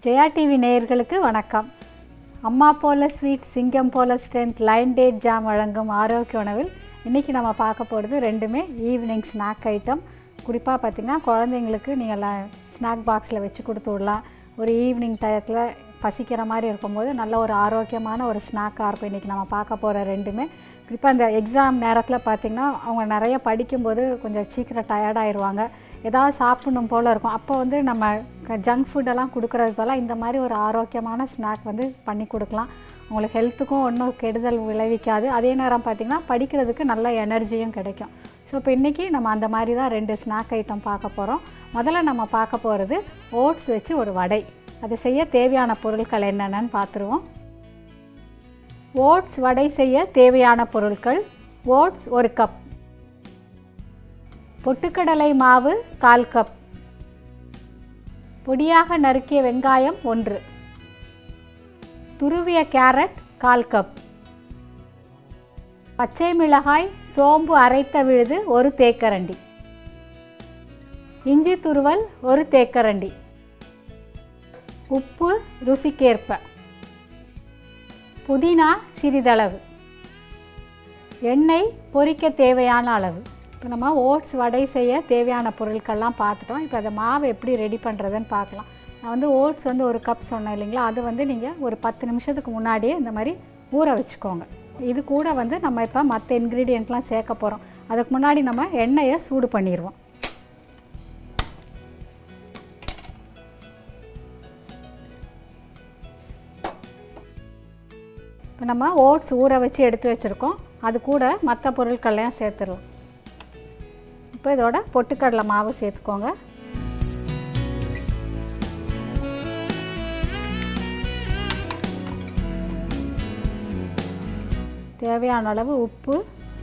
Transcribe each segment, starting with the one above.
Jaya TV நேயர்களுக்கு வணக்கம் அம்மா போல ஸ்வீட் சிங்கம் போல ஸ்ட்ரென்த் லைன் டேட் ஜாம் வழங்கும் ஆரோக்கிய உணவில் இன்றைக்கி நம்ம பார்க்க போகிறது ரெண்டுமே ஈவினிங் ஸ்நாக் ஐட்டம் குறிப்பாக பார்த்திங்கன்னா குழந்தைங்களுக்கு நீங்கள் ஸ்நாக் பாக்ஸில் வச்சு கொடுத்து விடலாம் ஒரு ஈவினிங் டயத்தில் பசிக்கிற மாதிரி இருக்கும்போது நல்ல ஒரு ஆரோக்கியமான ஒரு ஸ்நாக்காக இருக்கும் இன்றைக்கி நம்ம பார்க்க போகிற ரெண்டுமே குறிப்பாக இந்த எக்ஸாம் நேரத்தில் பார்த்திங்கன்னா அவங்க நிறைய படிக்கும்போது கொஞ்சம் சீக்கிரம் டயர்டாயிருவாங்க ஏதாவது சாப்பிடணும் போல் இருக்கும் அப்போ வந்து நம்ம ஜங்க் ஃபுட்டெல்லாம் கொடுக்குறது போல் இந்த மாதிரி ஒரு ஆரோக்கியமான ஸ்நாக் வந்து பண்ணி கொடுக்கலாம் உங்களுக்கு ஹெல்த்துக்கும் ஒன்றும் கெடுதல் விளைவிக்காது அதே நேரம் பார்த்திங்கன்னா படிக்கிறதுக்கு நல்ல எனர்ஜியும் கிடைக்கும் ஸோ இப்போ இன்றைக்கி நம்ம அந்த மாதிரி தான் ரெண்டு ஸ்நாக் ஐட்டம் பார்க்க போகிறோம் முதல்ல நம்ம பார்க்க போகிறது ஓட்ஸ் வச்சு ஒரு வடை அதை செய்ய தேவையான பொருட்கள் என்னென்னு பார்த்துருவோம் ஓட்ஸ் வடை செய்ய தேவையான பொருட்கள் ஓட்ஸ் ஒரு கப் பொட்டுக்கடலை மாவு கால் கப் பொடியாக நறுக்கிய வெங்காயம் ஒன்று துருவிய கேரட் கால் கப் பச்சை மிளகாய் சோம்பு அரைத்த விழுது ஒரு தேக்கரண்டி இஞ்சி துருவல் ஒரு தேக்கரண்டி உப்பு ருசிக்கேற்ப புதினா சிறிதளவு எண்ணெய் பொரிக்க தேவையான அளவு இப்போ நம்ம ஓட்ஸ் வடை செய்ய தேவையான பொருட்கள்லாம் பார்த்துட்டோம் இப்போ அதை மாவு எப்படி ரெடி பண்ணுறதுன்னு பார்க்கலாம் நான் வந்து ஓட்ஸ் வந்து ஒரு கப் சொன்னேன் இல்லைங்களா அது வந்து நீங்கள் ஒரு பத்து நிமிஷத்துக்கு முன்னாடியே இந்த மாதிரி ஊற வச்சுக்கோங்க இது கூட வந்து நம்ம இப்போ மற்ற இன்க்ரீடியண்ட்லாம் சேர்க்க போகிறோம் அதுக்கு முன்னாடி நம்ம எண்ணெயை சூடு பண்ணிடுவோம் இப்போ நம்ம ஓட்ஸ் ஊற வச்சு எடுத்து வச்சுருக்கோம் அது கூட மற்ற பொருட்கள்லையும் சேர்த்துடலாம் இப்போ இதோட பொட்டுக்கடலை மாவு சேர்த்துக்கோங்க தேவையான அளவு உப்பு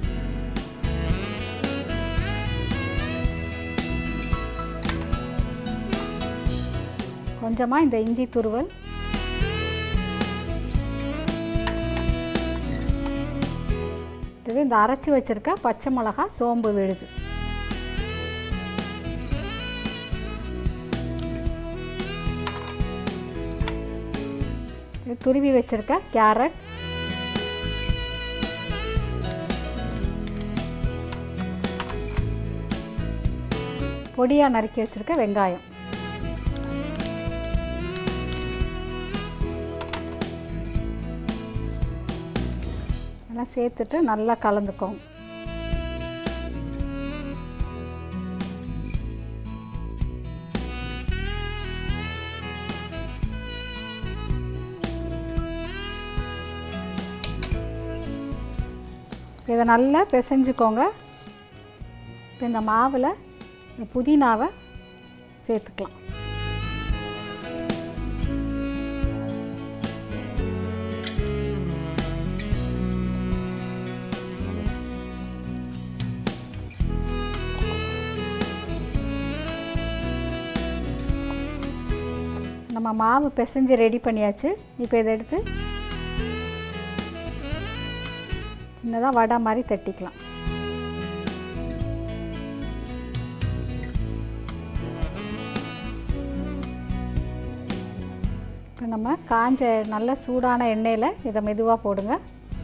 கொஞ்சமாக இந்த இஞ்சி துருவல் இது இந்த அரைச்சி வச்சுருக்க பச்சை மிளகா சோம்பு விழுது துருவி வச்சுருக்க கேரட் பொடியாக நறுக்கி வச்சுருக்க வெங்காயம் எல்லாம் சேர்த்துட்டு நல்லா கலந்துக்கோங்க இதை நல்லா பிசைஞ்சுக்கோங்க இப்போ இந்த மாவில் இந்த புதினாவை சேர்த்துக்கலாம் நம்ம மாவு பிசைஞ்சு ரெடி பண்ணியாச்சு இப்போ இதை எடுத்து சின்னதாக வடை மாதிரி தட்டிக்கலாம் இப்போ நம்ம காஞ்ச நல்ல சூடான எண்ணெயில் இதை மெதுவாக போடுங்க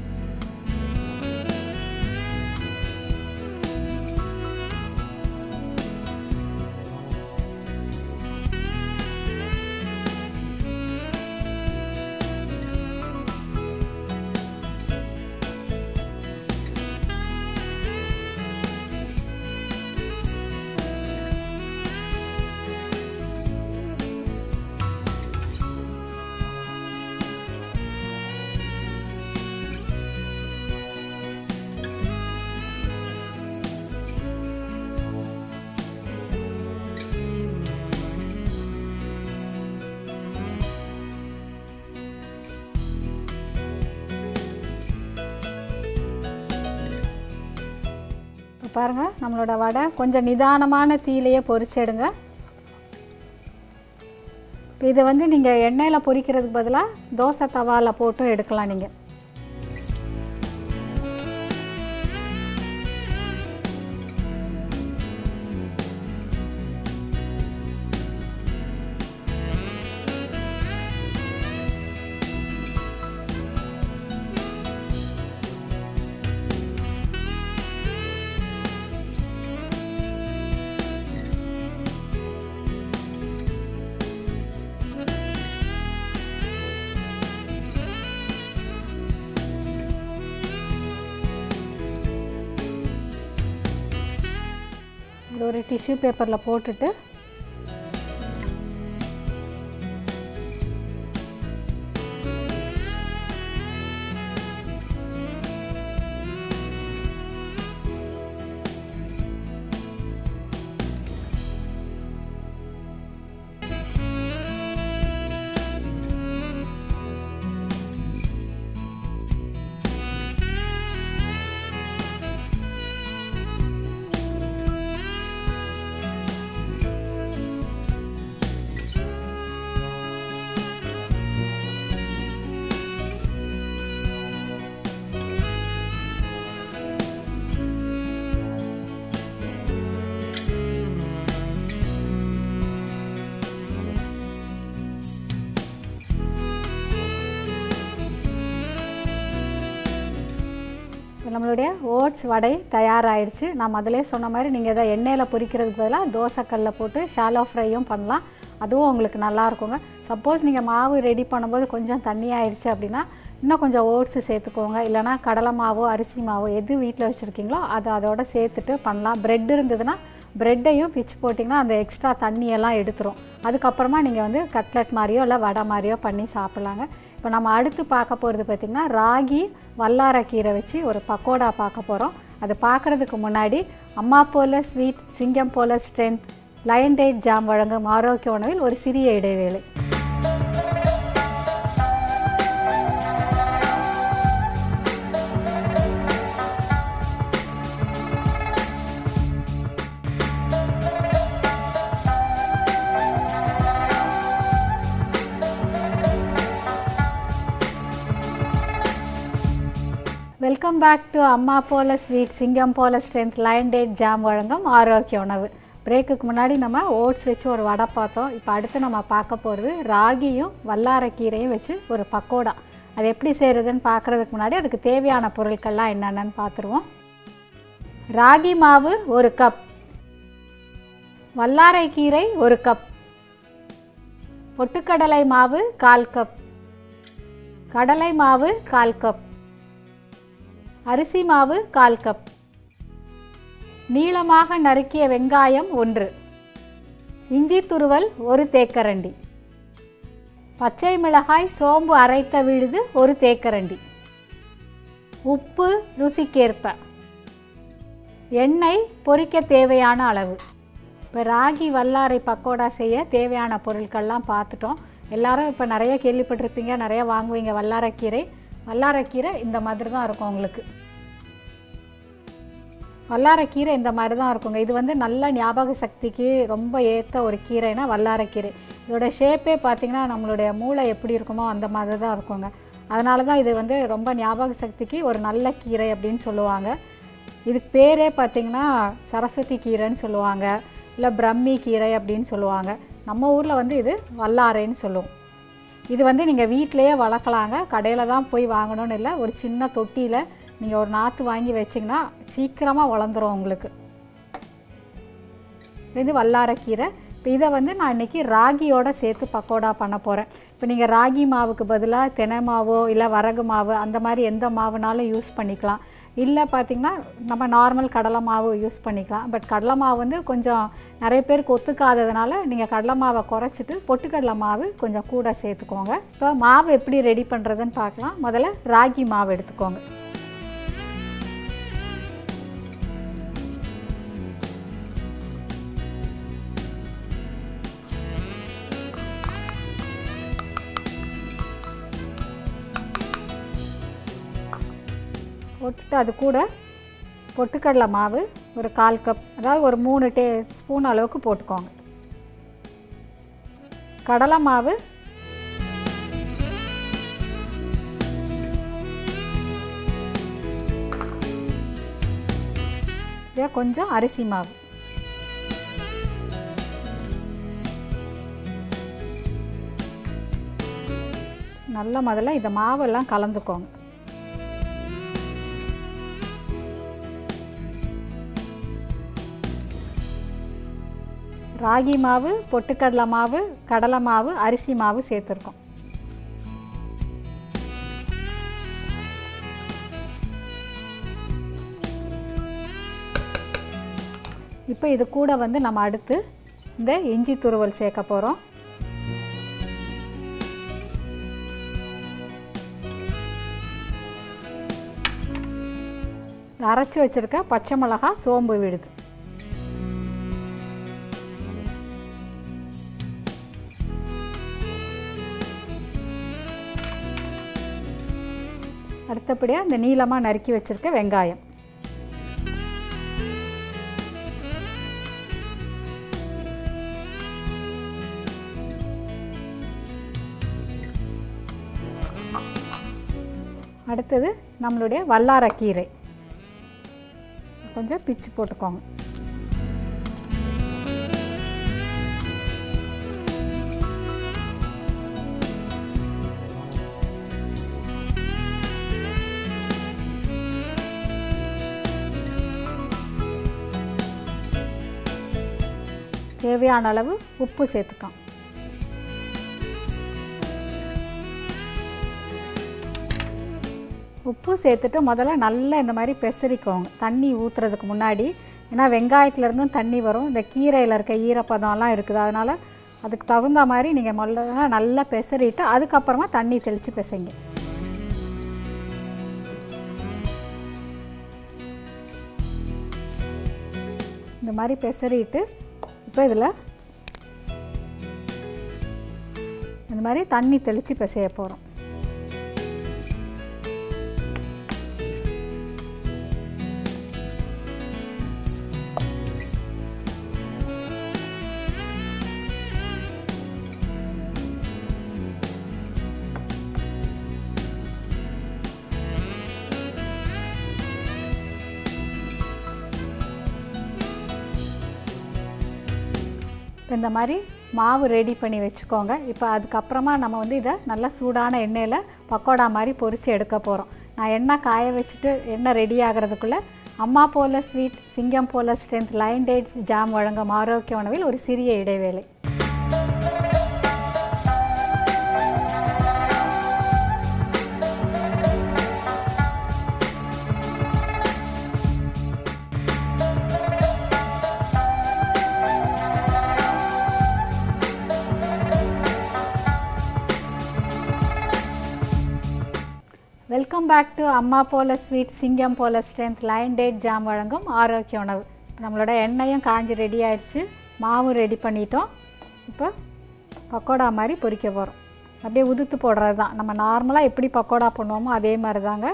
இப்போ பாருங்கள் நம்மளோட வடை கொஞ்சம் நிதானமான தீயிலையே பொரிச்செடுங்க இப்போ இதை வந்து நீங்கள் எண்ணெயில் பொரிக்கிறதுக்கு பதிலாக தோசை தவாவில் போட்டும் எடுக்கலாம் நீங்கள் ஒரு டிஷ்யூ பேப்பரில் போட்டுட்டு இப்போ நம்மளுடைய ஓட்ஸ் வடை தயாராகிடுச்சு நான் முதலே சொன்ன மாதிரி நீங்கள் இதை எண்ணெயில் பொரிக்கிறதுக்கு பதிலாக தோசைக்கல்லில் போட்டு ஷாலோ ஃப்ரையும் பண்ணலாம் அதுவும் உங்களுக்கு நல்லா இருக்குங்க சப்போஸ் நீங்கள் மாவு ரெடி பண்ணும்போது கொஞ்சம் தண்ணி ஆயிடுச்சு அப்படின்னா இன்னும் கொஞ்சம் ஓட்ஸு சேர்த்துக்கோங்க இல்லைனா கடலை மாவோ அரிசி மாவோ எது வீட்டில் வச்சுருக்கீங்களோ அதை அதோட சேர்த்துட்டு பண்ணலாம் ப்ரெட் இருந்ததுன்னா ப்ரெட்டையும் பிச்சு போட்டிங்கன்னா அந்த எக்ஸ்ட்ரா தண்ணியெல்லாம் எடுத்துரும் அதுக்கப்புறமா நீங்கள் வந்து கட்லெட் மாதிரியோ இல்லை வடை மாதிரியோ பண்ணி சாப்பிட்லாங்க இப்போ நம்ம அடுத்து பார்க்க போகிறது பார்த்திங்கன்னா ராகி வல்லாரக்கீரை வச்சு ஒரு பக்கோடா பார்க்க போகிறோம் அது பார்க்குறதுக்கு முன்னாடி அம்மா போல ஸ்வீட் சிங்கம் போல ஸ்ட்ரென்த் லயன் டேட் ஜாம் வழங்கும் ஆரோக்கிய உணவில் ஒரு சிறிய இடைவேளை வெல்கம் பேக் டு அம்மா போல ஸ்வீட் சிங்கம் போல ஸ்ட்ரென்த் லைன் டேட் ஜாம் வழங்கும் ஆரோக்கிய உணவு பிரேக்குக்கு முன்னாடி நம்ம ஓட்ஸ் வச்சு ஒரு வடை பார்த்தோம் இப்போ அடுத்து நம்ம பார்க்க போகிறது ராகியும் வல்லாரக்கீரையும் வச்சு ஒரு பக்கோடா அது எப்படி செய்கிறதுன்னு பார்க்குறதுக்கு முன்னாடி அதுக்கு தேவையான பொருட்கள்லாம் என்னென்னு பார்த்துருவோம் ராகி மாவு ஒரு கப் வல்லாரைக்கீரை ஒரு கப் பொட்டுக்கடலை மாவு கால் கப் கடலை மாவு கால் கப் அரிசி மாவு கால் கப் நீளமாக நறுக்கிய வெங்காயம் ஒன்று இஞ்சி துருவல் ஒரு தேக்கரண்டி பச்சை மிளகாய் சோம்பு அரைத்த விழுது ஒரு தேக்கரண்டி உப்பு ருசிக்கேற்ப எண்ணெய் பொரிக்க தேவையான அளவு இப்போ ராகி வல்லாரை பக்கோடா செய்ய தேவையான பொருட்கள்லாம் பார்த்துட்டோம் எல்லாரும் இப்போ நிறைய கேள்விப்பட்டிருப்பீங்க நிறைய வாங்குவீங்க வல்லாரக்கீரை வல்லாரக்கீரை இந்த மாதிரி தான் இருக்கும் உங்களுக்கு வல்லாரக்கீரை இந்த மாதிரி தான் இருக்குங்க இது வந்து நல்ல ஞாபக சக்திக்கு ரொம்ப ஏற்ற ஒரு கீரைனா வல்லாரக்கீரை இதோட ஷேப்பே பார்த்திங்கன்னா நம்மளுடைய மூளை எப்படி இருக்குமோ அந்த மாதிரி தான் இருக்குங்க அதனால தான் இது வந்து ரொம்ப ஞாபக சக்திக்கு ஒரு நல்ல கீரை அப்படின்னு சொல்லுவாங்க இதுக்கு பேரே பார்த்திங்கன்னா சரஸ்வதி கீரைன்னு சொல்லுவாங்க இல்லை பிரம்மி கீரை அப்படின்னு சொல்லுவாங்க நம்ம ஊரில் வந்து இது வல்லாரைன்னு சொல்லுவோம் இது வந்து நீங்கள் வீட்டிலையே வளர்க்கலாங்க கடையில் தான் போய் வாங்கணும்னு இல்லை ஒரு சின்ன தொட்டியில் நீங்கள் ஒரு நாற்று வாங்கி வச்சிங்கன்னா சீக்கிரமாக வளர்ந்துரும் உங்களுக்கு இது வல்லாரக்கீரை இப்போ இதை வந்து நான் இன்றைக்கி ராகியோட சேர்த்து பக்கோடா பண்ண போகிறேன் இப்போ நீங்கள் ராகி மாவுக்கு பதிலாக தினை மாவோ இல்லை வரகு மாவு அந்த மாதிரி எந்த மாவுனாலும் யூஸ் பண்ணிக்கலாம் இல்லை பார்த்திங்கன்னா நம்ம நார்மல் கடலை மாவு யூஸ் பண்ணிக்கலாம் பட் கடலை மாவு வந்து கொஞ்சம் நிறைய பேருக்கு ஒத்துக்காததுனால நீங்கள் கடலை மாவை குறைச்சிட்டு பொட்டுக்கடலை மாவு கொஞ்சம் கூட சேர்த்துக்கோங்க இப்போ மாவு எப்படி ரெடி பண்ணுறதுன்னு பார்க்கலாம் முதல்ல ராகி மாவு எடுத்துக்கோங்க போட்டுட்டு அது கூட பொட்டுக்கடலை மாவு ஒரு கால் கப் அதாவது ஒரு மூணு டே ஸ்பூன் அளவுக்கு போட்டுக்கோங்க கடலை மாவு இதே கொஞ்சம் அரிசி மாவு நல்ல முதல்ல இந்த மாவெல்லாம் கலந்துக்கோங்க ராகி மாவு பொட்டுக்கடலை மாவு கடலை மாவு அரிசி மாவு சேர்த்துருக்கோம் இப்போ இது கூட வந்து நம்ம அடுத்து இந்த இஞ்சி துருவல் சேர்க்க போகிறோம் அரைச்சி வச்சுருக்க பச்சை மிளகா சோம்பு விடுது அடுத்தபடியாக இந்த நீளமாக நறுக்கி வச்சுருக்க வெங்காயம் அடுத்தது நம்மளுடைய வல்லாரக்கீரை கொஞ்சம் பிச்சு போட்டுக்கோங்க தேவையான அளவு உப்பு சேர்த்துக்கலாம் உப்பு சேர்த்துட்டு முதல்ல நல்லா இந்த மாதிரி பெசரிக்கோங்க தண்ணி ஊற்றுறதுக்கு முன்னாடி ஏன்னா வெங்காயத்துலேருந்தும் தண்ணி வரும் இந்த கீரையில் இருக்க ஈரப்பதம்லாம் இருக்குது அதனால் அதுக்கு தகுந்த மாதிரி நீங்கள் முதல்ல நல்லா பெசரிட்டு அதுக்கப்புறமா தண்ணி தெளித்து பிசைங்க இந்த மாதிரி பெசரிட்டு இப்போ இதில் இந்த மாதிரி தண்ணி தெளித்து பிசைய போகிறோம் இப்போ இந்த மாதிரி மாவு ரெடி பண்ணி வச்சுக்கோங்க இப்போ அதுக்கப்புறமா நம்ம வந்து இதை நல்லா சூடான எண்ணெயில் பக்கோடா மாதிரி பொரித்து எடுக்க போகிறோம் நான் எண்ணெய் காய வச்சுட்டு எண்ணெய் ரெடி ஆகிறதுக்குள்ளே அம்மா போல ஸ்வீட் சிங்கம் போல ஸ்ட்ரென்த் லைன் டேட்ஸ் ஜாம் வழங்கும் ஆரோக்கிய உணவில் ஒரு சிறிய இடைவேளை வெல்கம் பேக் டு அம்மா போல ஸ்வீட் சிங்கம் போல ஸ்ட்ரென்த் லைன் டேட் ஜாம் வழங்கும் ஆரோக்கிய உணவு நம்மளோட எண்ணெயும் காஞ்சி ரெடி ஆயிடுச்சு மாவும் ரெடி பண்ணிட்டோம் இப்போ பக்கோடா மாதிரி பொரிக்க போகிறோம் அப்படியே உதுத்து போடுறது தான் நம்ம நார்மலாக எப்படி பக்கோடா பண்ணுவோமோ அதே மாதிரி தாங்க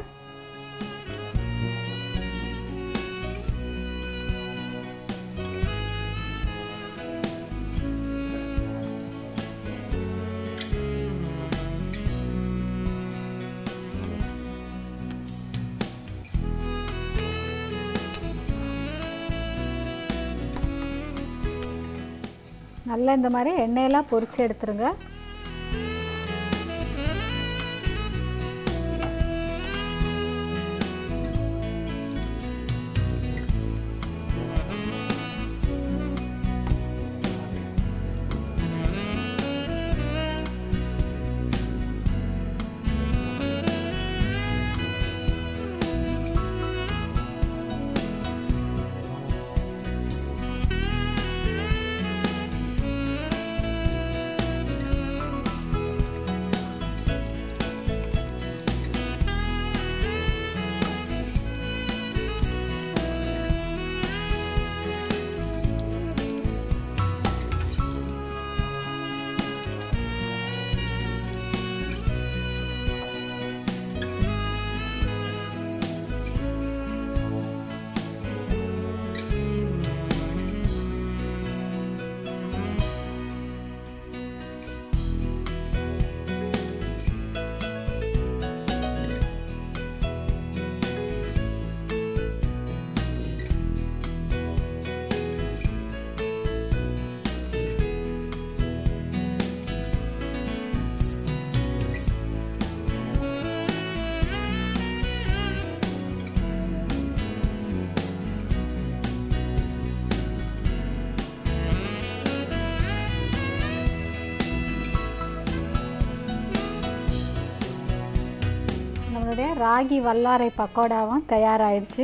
நல்லா இந்த மாதிரி எண்ணெயெல்லாம் பொரிச்சு எடுத்துருங்க நம்மளுடைய ராகி வல்லாரை பக்கோடாவும் தயாராகிடுச்சு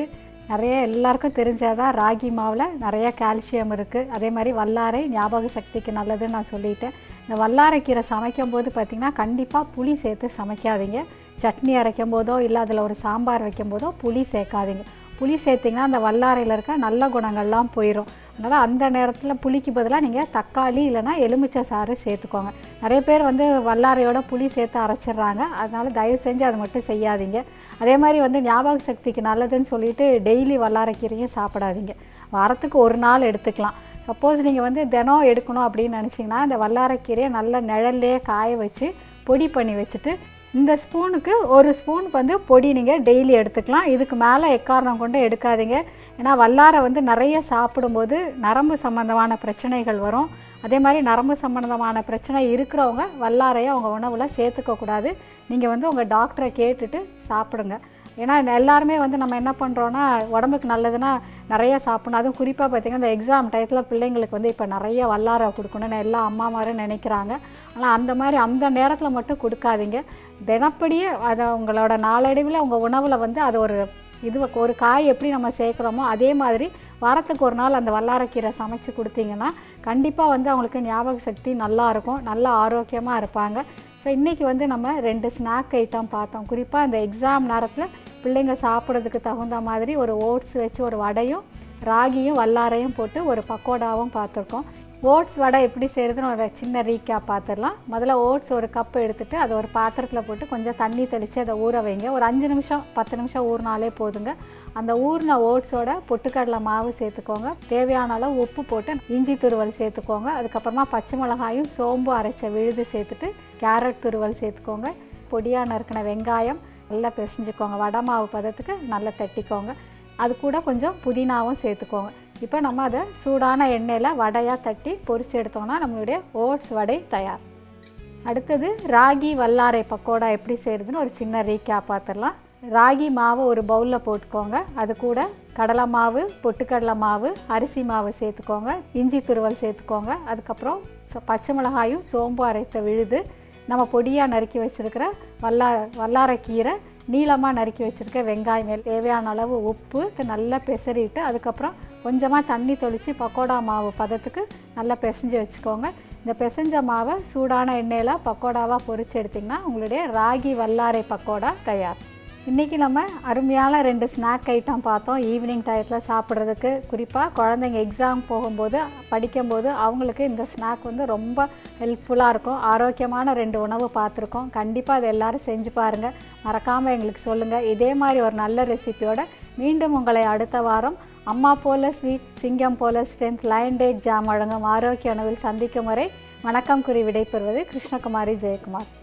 நிறைய எல்லாருக்கும் தெரிஞ்சாதான் ராகி மாவில் நிறைய கால்சியம் இருக்குது அதே மாதிரி வல்லாரை ஞாபக சக்திக்கு நல்லதுன்னு நான் சொல்லிட்டேன் இந்த வல்லாரைக்கீரை சமைக்கும் போது பார்த்திங்கன்னா கண்டிப்பாக புளி சேர்த்து சமைக்காதீங்க சட்னி அரைக்கும் போதோ இல்லை அதில் ஒரு சாம்பார் வைக்கும் போதோ புளி சேர்க்காதீங்க புளி சேர்த்திங்கன்னா அந்த வல்லாரையில் இருக்க நல்ல குணங்கள்லாம் போயிடும் அதனால் அந்த நேரத்தில் புளிக்கு பதிலாக நீங்கள் தக்காளி இல்லைன்னா எலுமிச்சை சாறு சேர்த்துக்கோங்க நிறைய பேர் வந்து வல்லாரையோட புளி சேர்த்து அரைச்சிடுறாங்க அதனால் தயவு செஞ்சு அதை மட்டும் செய்யாதீங்க அதே மாதிரி வந்து ஞாபக சக்திக்கு நல்லதுன்னு சொல்லிட்டு டெய்லி வல்லாரைக்கீரையும் சாப்பிடாதீங்க வாரத்துக்கு ஒரு நாள் எடுத்துக்கலாம் சப்போஸ் நீங்கள் வந்து தினம் எடுக்கணும் அப்படின்னு நினச்சிங்கன்னா இந்த வல்லாரைக்கீரையை நல்ல நிழல்லே காய வச்சு பொடி பண்ணி வச்சுட்டு இந்த ஸ்பூனுக்கு ஒரு ஸ்பூன் வந்து பொடி நீங்கள் டெய்லி எடுத்துக்கலாம் இதுக்கு மேலே எக்காரணம் கொண்டு எடுக்காதீங்க ஏன்னா வல்லாரை வந்து நிறைய சாப்பிடும்போது நரம்பு சம்மந்தமான பிரச்சனைகள் வரும் அதே மாதிரி நரம்பு சம்மந்தமான பிரச்சனை இருக்கிறவங்க வல்லாரையை அவங்க உணவில் சேர்த்துக்கக்கூடாது நீங்கள் வந்து உங்கள் டாக்டரை கேட்டுட்டு சாப்பிடுங்க ஏன்னா எல்லாருமே வந்து நம்ம என்ன பண்ணுறோன்னா உடம்புக்கு நல்லதுன்னா நிறைய சாப்பிடணும் அதுவும் குறிப்பாக பார்த்திங்கன்னா இந்த எக்ஸாம் டயத்தில் பிள்ளைங்களுக்கு வந்து இப்போ நிறைய வல்லாரை கொடுக்கணும்னு எல்லா அம்மாமாரும் நினைக்கிறாங்க ஆனால் அந்த மாதிரி அந்த நேரத்தில் மட்டும் கொடுக்காதீங்க தினப்படியே அதை உங்களோட நாளடைவில் உங்கள் உணவில் வந்து அது ஒரு இது ஒரு காய் எப்படி நம்ம சேர்க்குறோமோ அதே மாதிரி வாரத்துக்கு ஒரு நாள் அந்த வல்லாரக்கீரை சமைச்சு கொடுத்தீங்கன்னா கண்டிப்பாக வந்து அவங்களுக்கு ஞாபக சக்தி நல்லா இருக்கும் நல்லா ஆரோக்கியமாக இருப்பாங்க ஸோ இன்றைக்கி வந்து நம்ம ரெண்டு ஸ்நாக் ஐட்டம் பார்த்தோம் குறிப்பாக இந்த எக்ஸாம் நேரத்தில் பிள்ளைங்க சாப்பிட்றதுக்கு தகுந்த மாதிரி ஒரு ஓட்ஸ் வச்சு ஒரு வடையும் ராகியும் வல்லாரையும் போட்டு ஒரு பக்கோடாவும் பார்த்துருக்கோம் ஓட்ஸ் வடை எப்படி செய்கிறதுன்னு ஒரு சின்ன ரீக்கேப் பார்த்துடலாம் முதல்ல ஓட்ஸ் ஒரு கப் எடுத்துகிட்டு அதை ஒரு பாத்திரத்தில் போட்டு கொஞ்சம் தண்ணி தெளித்து அதை ஊற வைங்க ஒரு அஞ்சு நிமிஷம் பத்து நிமிஷம் ஊறினாலே போதுங்க அந்த ஊறின ஓட்ஸோட பொட்டுக்கடலை மாவு சேர்த்துக்கோங்க தேவையான அளவு உப்பு போட்டு இஞ்சி துருவல் சேர்த்துக்கோங்க அதுக்கப்புறமா பச்சை மிளகாயும் சோம்பு அரைச்ச விழுது சேர்த்துட்டு கேரட் துருவல் சேர்த்துக்கோங்க பொடியாக நறுக்கின வெங்காயம் நல்லா பிசைஞ்சுக்கோங்க வடை மாவு பதத்துக்கு நல்லா தட்டிக்கோங்க அது கூட கொஞ்சம் புதினாவும் சேர்த்துக்கோங்க இப்போ நம்ம அதை சூடான எண்ணெயில் வடையாக தட்டி பொரிச்சு எடுத்தோம்னா நம்மளுடைய ஓட்ஸ் வடை தயார் அடுத்தது ராகி வல்லாரை பக்கோடா எப்படி செய்கிறதுன்னு ஒரு சின்ன ரீக்கேப் பார்த்துடலாம் ராகி மாவு ஒரு பவுலில் போட்டுக்கோங்க அது கூட கடலை மாவு பொட்டுக்கடலை மாவு அரிசி மாவு சேர்த்துக்கோங்க இஞ்சி துருவல் சேர்த்துக்கோங்க அதுக்கப்புறம் பச்சை மிளகாயும் சோம்பு அரைத்த விழுது நம்ம பொடியாக நறுக்கி வச்சுருக்கிற வல்லா வல்லாரைக்கீரை நீளமாக நறுக்கி வச்சுருக்க வெங்காயம் தேவையான அளவு உப்பு நல்லா பெசறிட்டு அதுக்கப்புறம் கொஞ்சமாக தண்ணி தொளித்து பக்கோடா மாவு பதத்துக்கு நல்லா பிசைஞ்சு வச்சுக்கோங்க இந்த பிசைஞ்ச மாவை சூடான எண்ணெயில் பக்கோடாவாக பொரிச்சு எடுத்திங்கன்னா உங்களுடைய ராகி வல்லாரை பக்கோடா தயார் இன்றைக்கி நம்ம அருமையான ரெண்டு ஸ்நாக் ஐட்டம் பார்த்தோம் ஈவினிங் டயத்தில் சாப்பிட்றதுக்கு குறிப்பாக குழந்தைங்க எக்ஸாம் போகும்போது படிக்கும்போது அவங்களுக்கு இந்த ஸ்நாக் வந்து ரொம்ப ஹெல்ப்ஃபுல்லாக இருக்கும் ஆரோக்கியமான ரெண்டு உணவு பார்த்துருக்கோம் கண்டிப்பாக அதை எல்லோரும் செஞ்சு பாருங்கள் மறக்காமல் எங்களுக்கு சொல்லுங்கள் இதே மாதிரி ஒரு நல்ல ரெசிபியோட மீண்டும் உங்களை அடுத்த வாரம் அம்மா போல ஸ்வீட் சிங்கம் போல ஸ்ட்ரென்த் லைன் டேட் ஜாம் வழங்கும் ஆரோக்கிய உணவில் சந்திக்கும் வரை வணக்கம் கூறி விடைபெறுவது கிருஷ்ணகுமாரி ஜெயக்குமார்